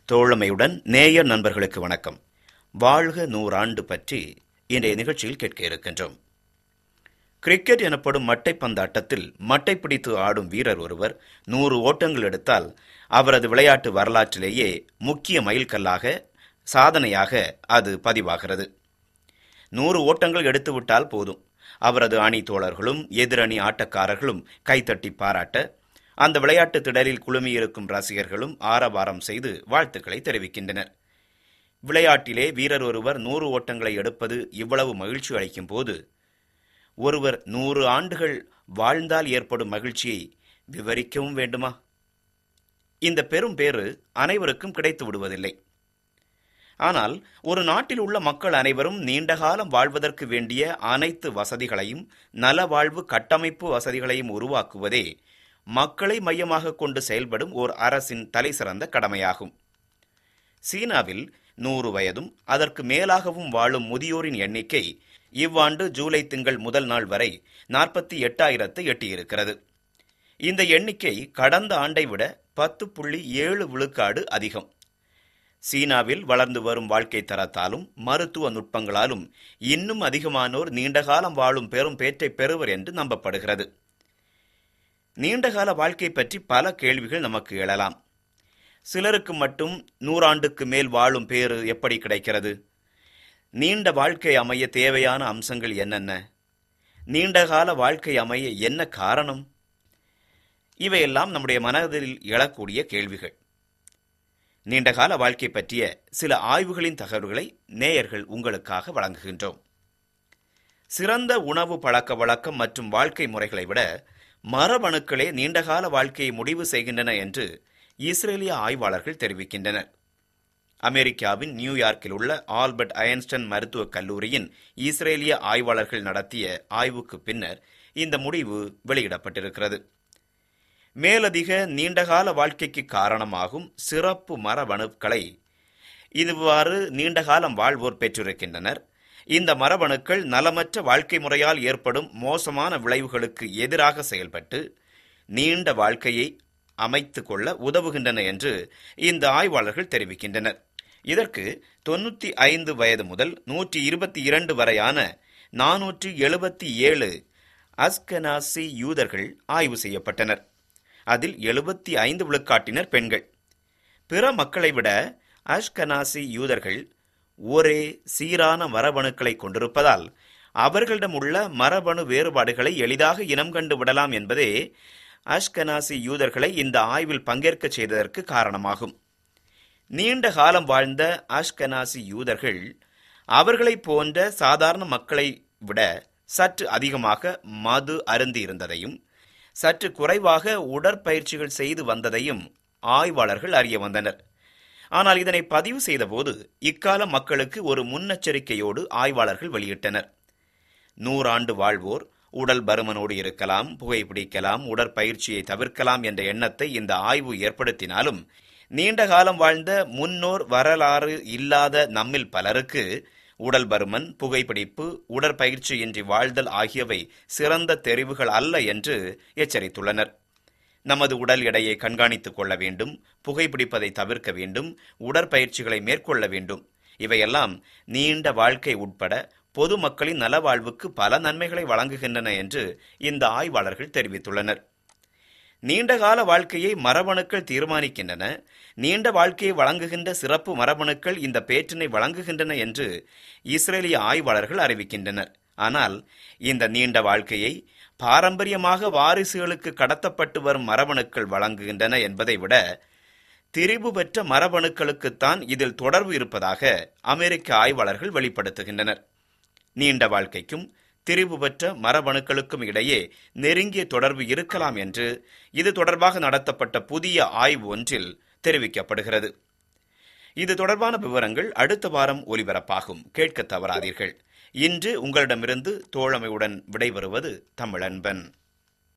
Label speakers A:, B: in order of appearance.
A: தோழமையுடன் நேயர் நண்பர்களுக்கு வணக்கம் வாழ்க நூறாண்டு பற்றி இன்றைய நிகழ்ச்சியில் கேட்க இருக்கின்றோம் கிரிக்கெட் எனப்படும் மட்டைப்பந்தாட்டத்தில் மட்டை பிடித்து ஆடும் வீரர் ஒருவர் நூறு ஓட்டங்கள் எடுத்தால் அவரது விளையாட்டு வரலாற்றிலேயே முக்கிய மைல்கல்லாக சாதனையாக அது பதிவாகிறது நூறு ஓட்டங்கள் எடுத்துவிட்டால் போதும் அவரது அணி தோழர்களும் எதிரணி ஆட்டக்காரர்களும் கைத்தட்டி பாராட்ட அந்த விளையாட்டு திடலில் குழுமியிருக்கும் ரசிகர்களும் ஆரவாரம் செய்து வாழ்த்துக்களை தெரிவிக்கின்றனர் விளையாட்டிலே வீரர் ஒருவர் நூறு ஓட்டங்களை எடுப்பது இவ்வளவு மகிழ்ச்சி அளிக்கும் போது ஒருவர் நூறு ஆண்டுகள் வாழ்ந்தால் ஏற்படும் மகிழ்ச்சியை விவரிக்கவும் வேண்டுமா இந்த பெரும் பேறு அனைவருக்கும் கிடைத்து விடுவதில்லை ஆனால் ஒரு நாட்டில் உள்ள மக்கள் அனைவரும் நீண்ட காலம் வாழ்வதற்கு வேண்டிய அனைத்து வசதிகளையும் நலவாழ்வு கட்டமைப்பு வசதிகளையும் உருவாக்குவதே மக்களை மையமாக கொண்டு செயல்படும் ஓர் அரசின் தலைசிறந்த கடமையாகும் சீனாவில் நூறு வயதும் அதற்கு மேலாகவும் வாழும் முதியோரின் எண்ணிக்கை இவ்வாண்டு ஜூலை திங்கள் முதல் நாள் வரை நாற்பத்தி எட்டாயிரத்தை எட்டியிருக்கிறது இந்த எண்ணிக்கை கடந்த ஆண்டை விட பத்து புள்ளி ஏழு விழுக்காடு அதிகம் சீனாவில் வளர்ந்து வரும் வாழ்க்கை தரத்தாலும் மருத்துவ நுட்பங்களாலும் இன்னும் அதிகமானோர் நீண்டகாலம் வாழும் பெரும் பேற்றை பெறுவர் என்று நம்பப்படுகிறது நீண்டகால வாழ்க்கை பற்றி பல கேள்விகள் நமக்கு எழலாம் சிலருக்கு மட்டும் நூறாண்டுக்கு மேல் வாழும் பேறு எப்படி கிடைக்கிறது நீண்ட வாழ்க்கை அமைய தேவையான அம்சங்கள் என்னென்ன நீண்டகால வாழ்க்கை அமைய என்ன காரணம் இவையெல்லாம் நம்முடைய மனதில் எழக்கூடிய கேள்விகள் நீண்டகால வாழ்க்கை பற்றிய சில ஆய்வுகளின் தகவல்களை நேயர்கள் உங்களுக்காக வழங்குகின்றோம் சிறந்த உணவு பழக்க வழக்கம் மற்றும் வாழ்க்கை முறைகளை விட மரபணுக்களே நீண்டகால வாழ்க்கையை முடிவு செய்கின்றன என்று இஸ்ரேலிய ஆய்வாளர்கள் தெரிவிக்கின்றனர் அமெரிக்காவின் நியூயார்க்கில் உள்ள ஆல்பர்ட் அயன்ஸ்டன் மருத்துவக் கல்லூரியின் இஸ்ரேலிய ஆய்வாளர்கள் நடத்திய ஆய்வுக்கு பின்னர் இந்த முடிவு வெளியிடப்பட்டிருக்கிறது மேலதிக நீண்டகால வாழ்க்கைக்கு காரணமாகும் சிறப்பு மரபணுக்களை இவ்வாறு நீண்டகாலம் வாழ்வோர் பெற்றிருக்கின்றனர் இந்த மரபணுக்கள் நலமற்ற வாழ்க்கை முறையால் ஏற்படும் மோசமான விளைவுகளுக்கு எதிராக செயல்பட்டு நீண்ட வாழ்க்கையை அமைத்து கொள்ள உதவுகின்றன என்று இந்த ஆய்வாளர்கள் தெரிவிக்கின்றனர் இதற்கு தொன்னூற்றி ஐந்து வயது முதல் நூற்றி இருபத்தி இரண்டு வரையான நானூற்றி எழுபத்தி ஏழு அஸ்கனாசி யூதர்கள் ஆய்வு செய்யப்பட்டனர் அதில் எழுபத்தி ஐந்து விழுக்காட்டினர் பெண்கள் பிற மக்களை விட அஷ்கனாசி யூதர்கள் ஒரே சீரான மரபணுக்களை கொண்டிருப்பதால் அவர்களிடம் உள்ள மரபணு வேறுபாடுகளை எளிதாக இனம் கண்டு விடலாம் என்பதே அஷ்கனாசி யூதர்களை இந்த ஆய்வில் பங்கேற்க செய்ததற்கு காரணமாகும் நீண்ட காலம் வாழ்ந்த அஷ்கனாசி யூதர்கள் அவர்களைப் போன்ற சாதாரண மக்களை விட சற்று அதிகமாக மது அருந்தி இருந்ததையும் சற்று குறைவாக உடற்பயிற்சிகள் செய்து வந்ததையும் ஆய்வாளர்கள் அறிய வந்தனர் ஆனால் இதனை பதிவு செய்தபோது இக்கால மக்களுக்கு ஒரு முன்னெச்சரிக்கையோடு ஆய்வாளர்கள் வெளியிட்டனர் நூறாண்டு வாழ்வோர் உடல் பருமனோடு இருக்கலாம் புகைப்பிடிக்கலாம் உடற்பயிற்சியை தவிர்க்கலாம் என்ற எண்ணத்தை இந்த ஆய்வு ஏற்படுத்தினாலும் நீண்ட காலம் வாழ்ந்த முன்னோர் வரலாறு இல்லாத நம்மில் பலருக்கு உடல் பருமன் புகைப்பிடிப்பு உடற்பயிற்சியின்றி வாழ்தல் ஆகியவை சிறந்த தெரிவுகள் அல்ல என்று எச்சரித்துள்ளனர் நமது உடல் எடையை கண்காணித்துக் கொள்ள வேண்டும் புகைப்பிடிப்பதை தவிர்க்க வேண்டும் உடற்பயிற்சிகளை மேற்கொள்ள வேண்டும் இவையெல்லாம் நீண்ட வாழ்க்கை உட்பட பொதுமக்களின் நலவாழ்வுக்கு பல நன்மைகளை வழங்குகின்றன என்று இந்த ஆய்வாளர்கள் தெரிவித்துள்ளனர் நீண்டகால வாழ்க்கையை மரபணுக்கள் தீர்மானிக்கின்றன நீண்ட வாழ்க்கையை வழங்குகின்ற சிறப்பு மரபணுக்கள் இந்த பேற்றினை வழங்குகின்றன என்று இஸ்ரேலிய ஆய்வாளர்கள் அறிவிக்கின்றனர் ஆனால் இந்த நீண்ட வாழ்க்கையை பாரம்பரியமாக வாரிசுகளுக்கு கடத்தப்பட்டு வரும் மரபணுக்கள் வழங்குகின்றன என்பதை விட திரிபு பெற்ற மரபணுக்களுக்குத்தான் இதில் தொடர்பு இருப்பதாக அமெரிக்க ஆய்வாளர்கள் வெளிப்படுத்துகின்றனர் நீண்ட வாழ்க்கைக்கும் திரிபு பெற்ற மரபணுக்களுக்கும் இடையே நெருங்கிய தொடர்பு இருக்கலாம் என்று இது தொடர்பாக நடத்தப்பட்ட புதிய ஆய்வு ஒன்றில் தெரிவிக்கப்படுகிறது இது தொடர்பான விவரங்கள் அடுத்த வாரம் ஒலிபரப்பாகும் கேட்க தவறாதீர்கள் இன்று உங்களிடமிருந்து தோழமையுடன் விடைபெறுவது தமிழன்பன்